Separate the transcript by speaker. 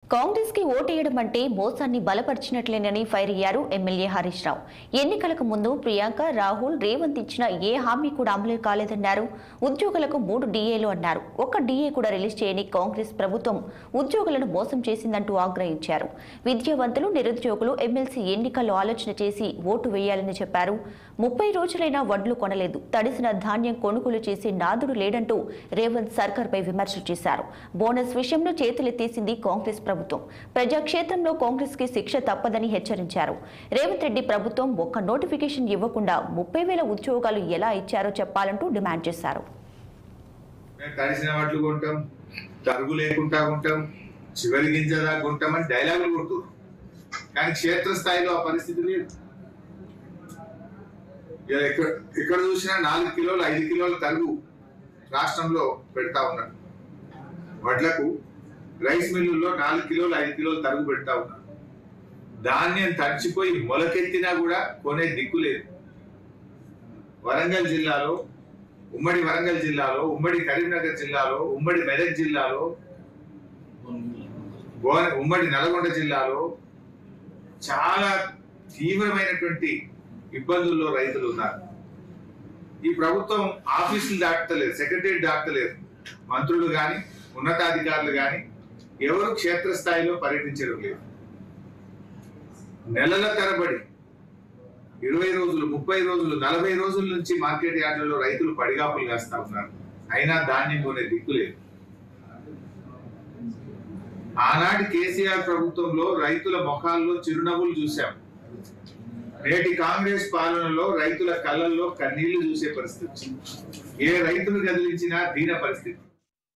Speaker 1: కాంగ్రెస్ కి ఓటేయడం అంటే మోసాన్ని బలపరిచినట్లేనని ఫైర్ అయ్యారు ఎమ్మెల్యే హరీష్ రావు ఎన్నికలకు ముందు ప్రియాంక రాహుల్ రేవంత్ ఇచ్చిన ఏ హామీ కూడా అమలు కాలేదన్నారు ఉద్యోగులకు మూడు డీఏలు అన్నారు ఒక్క డీఏ కూడా రిలీజ్ చేయని కాంగ్రెస్ ప్రభుత్వం ఉద్యోగులను మోసం చేసిందంటూ ఆగ్రహించారు విద్యావంతులు నిరుద్యోగులు ఎమ్మెల్సీ ఎన్నికల్లో ఆలోచన చేసి ఓటు వేయాలని చెప్పారు ముప్పై రోజులైనా వడ్లు కొనలేదు తడిసిన ధాన్యం కొనుగోలు చేసే నాదుడు లేడంటూ రేవంత్ సర్కార్పై విమర్శలు చేశారు బోనస్ విషయంలో చేతులెత్తేసింది కాంగ్రెస్ ప్రభుత్వం ప్రజాక్షేత్రంలో కాంగ్రెస్ కి శిక్ష తప్పదని హెచ్చరించారు రేవంత్ రెడ్డి ప్రభుత్వం ఒక్క నోటిఫికేషన్ ఇవ్వకుండా ముప్పై వేల ఉద్యోగాలు ఎలా ఇచ్చారో చెప్పాలంటూ డిమాండ్ చేశారు
Speaker 2: మేము తడిసిన వాటిలు కొంటాం తరుగు లేకుండా కొంటాం చివరి గింజ దాకా కొంటామని డైలాగులు కొడుతున్నారు కానీ క్షేత్రస్థాయిలో ఆ పరిస్థితి లేదు ఇక ఎక్కడ ఎక్కడ చూసినా నాలుగు కిలోలు ఐదు కిలోల తరుగు రాష్ట్రంలో పెడతా ఉన్నారు వడ్లకు రైస్ మిల్లుల్లో నాలుగు కిలోలు ఐదు కిలోలు తరుగు పెడతా ఉన్నారు ధాన్యం తడిచిపోయి మొలకెత్తినా కూడా కొనే దిక్కు లేదు వరంగల్ జిల్లాలో ఉమ్మడి వరంగల్ జిల్లాలో ఉమ్మడి కరీంనగర్ జిల్లాలో ఉమ్మడి మెదక్ జిల్లాలో గో- ఉమ్మడి నల్గొండ జిల్లాలో చాలా తీవ్రమైనటువంటి ఇబ్బందుల్లో రైతులు ఉన్నారు ఈ ప్రభుత్వం ఆఫీసులు దాటలేదు సెక్రటరీ దాటలేదు మంత్రులు గాని ఉన్నతాధికారులు గాని ఎవరు క్షేత్రస్థాయిలో పర్యటించడం లేదు నెలల తరబడి ఇరవై రోజులు ముప్పై రోజులు నలభై రోజుల నుంచి మార్కెట్ యార్డులలో రైతులు పడిగాపులు కాస్తా ఉన్నారు అయినా ధాన్యం కొనే దిక్కు లేదు ఆనాటి కేసీఆర్ ప్రభుత్వంలో రైతుల ముఖాల్లో చిరునవ్వులు చూశాం నేటి కాంగ్రెస్ పాలనలో రైతుల కళ్ళల్లో కన్నీళ్లు చూసే పరిస్థితి వచ్చింది. ఏ రైతును కదిలించినా దీన పరిస్థితి